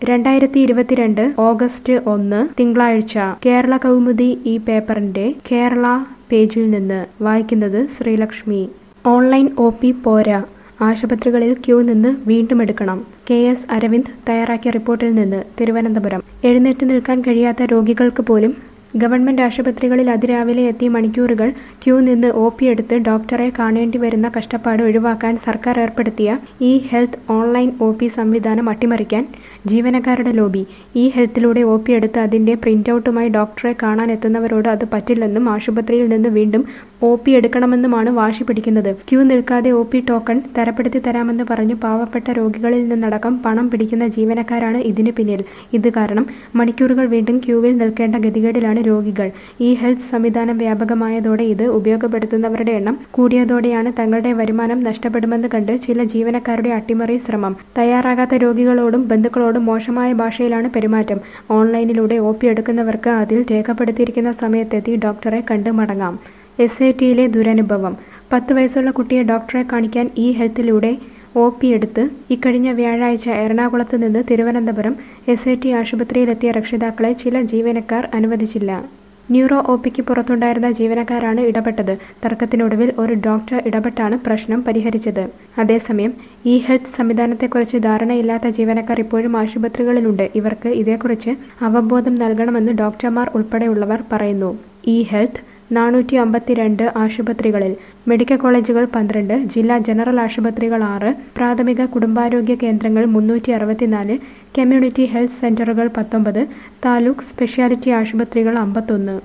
രണ്ടായിരത്തി ഇരുപത്തിരണ്ട് ഓഗസ്റ്റ് ഒന്ന് തിങ്കളാഴ്ച കേരള കൗമുദി ഈ പേപ്പറിന്റെ കേരള പേജിൽ നിന്ന് വായിക്കുന്നത് ശ്രീലക്ഷ്മി ഓൺലൈൻ ഒ പി പോരാ ആശുപത്രികളിൽ ക്യൂ നിന്ന് വീണ്ടും എടുക്കണം കെ എസ് അരവിന്ദ് തയ്യാറാക്കിയ റിപ്പോർട്ടിൽ നിന്ന് തിരുവനന്തപുരം എഴുന്നേറ്റ് നിൽക്കാൻ കഴിയാത്ത രോഗികൾക്ക് പോലും ഗവൺമെന്റ് ആശുപത്രികളിൽ അതിരാവിലെ എത്തി മണിക്കൂറുകൾ ക്യൂ നിന്ന് ഒ പി എടുത്ത് ഡോക്ടറെ കാണേണ്ടി വരുന്ന കഷ്ടപ്പാട് ഒഴിവാക്കാൻ സർക്കാർ ഏർപ്പെടുത്തിയ e health online O P സംവിധാനം അട്ടിമറിക്കാൻ ജീവനക്കാരുടെ ലോബി ഇ ഹെൽത്തിലൂടെ ഒ പി എടുത്ത് അതിന്റെ പ്രിന്റൌട്ടുമായി ഡോക്ടറെ കാണാൻ എത്തുന്നവരോട് അത് പറ്റില്ലെന്നും ആശുപത്രിയിൽ നിന്ന് വീണ്ടും ഒ പി എടുക്കണമെന്നുമാണ് വാശി പിടിക്കുന്നത് ക്യൂ നിൽക്കാതെ ഒ പി ടോക്കൺ തരപ്പെടുത്തി തരാമെന്ന് പറഞ്ഞു പാവപ്പെട്ട രോഗികളിൽ നിന്നടക്കം പണം പിടിക്കുന്ന ജീവനക്കാരാണ് ഇതിന് പിന്നിൽ ഇത് കാരണം മണിക്കൂറുകൾ വീണ്ടും ക്യൂവിൽ നിൽക്കേണ്ട ഗതികേടിലാണ് രോഗികൾ ഈ ഹെൽത്ത് സംവിധാനം വ്യാപകമായതോടെ ഇത് ഉപയോഗപ്പെടുത്തുന്നവരുടെ എണ്ണം കൂടിയതോടെയാണ് തങ്ങളുടെ വരുമാനം നഷ്ടപ്പെടുമെന്ന് കണ്ട് ചില ജീവനക്കാരുടെ അട്ടിമറി ശ്രമം തയ്യാറാകാത്ത രോഗികളോടും ബന്ധുക്കളോടും മോശമായ ഭാഷയിലാണ് പെരുമാറ്റം ഓൺലൈനിലൂടെ ഒ പി എടുക്കുന്നവർക്ക് അതിൽ രേഖപ്പെടുത്തിയിരിക്കുന്ന സമയത്തെത്തി ഡോക്ടറെ കണ്ട് മടങ്ങാം എസ് ഐ ടിയിലെ ദുരനുഭവം പത്ത് വയസ്സുള്ള കുട്ടിയെ ഡോക്ടറെ കാണിക്കാൻ ഈ ഹെൽത്തിലൂടെ ഒ പി എടുത്ത് ഇക്കഴിഞ്ഞ വ്യാഴാഴ്ച എറണാകുളത്ത് നിന്ന് തിരുവനന്തപുരം എസ് ഐ ടി ആശുപത്രിയിലെത്തിയ രക്ഷിതാക്കളെ ചില ജീവനക്കാർ അനുവദിച്ചില്ല ന്യൂറോ ഒ പിക്ക് പുറത്തുണ്ടായിരുന്ന ജീവനക്കാരാണ് ഇടപെട്ടത് തർക്കത്തിനൊടുവിൽ ഒരു ഡോക്ടർ ഇടപെട്ടാണ് പ്രശ്നം പരിഹരിച്ചത് അതേസമയം ഇ ഹെൽത്ത് സംവിധാനത്തെക്കുറിച്ച് ധാരണയില്ലാത്ത ജീവനക്കാർ ഇപ്പോഴും ആശുപത്രികളിലുണ്ട് ഇവർക്ക് ഇതേക്കുറിച്ച് അവബോധം നൽകണമെന്ന് ഡോക്ടർമാർ ഉൾപ്പെടെയുള്ളവർ പറയുന്നു ഇ ഹെൽത്ത് നാനൂറ്റി അമ്പത്തിരണ്ട് ആശുപത്രികളിൽ മെഡിക്കൽ കോളേജുകൾ പന്ത്രണ്ട് ജില്ലാ ജനറൽ ആശുപത്രികൾ ആറ് പ്രാഥമിക കുടുംബാരോഗ്യ കേന്ദ്രങ്ങൾ മുന്നൂറ്റി അറുപത്തിനാല് കമ്മ്യൂണിറ്റി ഹെൽത്ത് സെന്ററുകൾ പത്തൊമ്പത് താലൂക്ക് സ്പെഷ്യാലിറ്റി ആശുപത്രികൾ അമ്പത്തൊന്ന്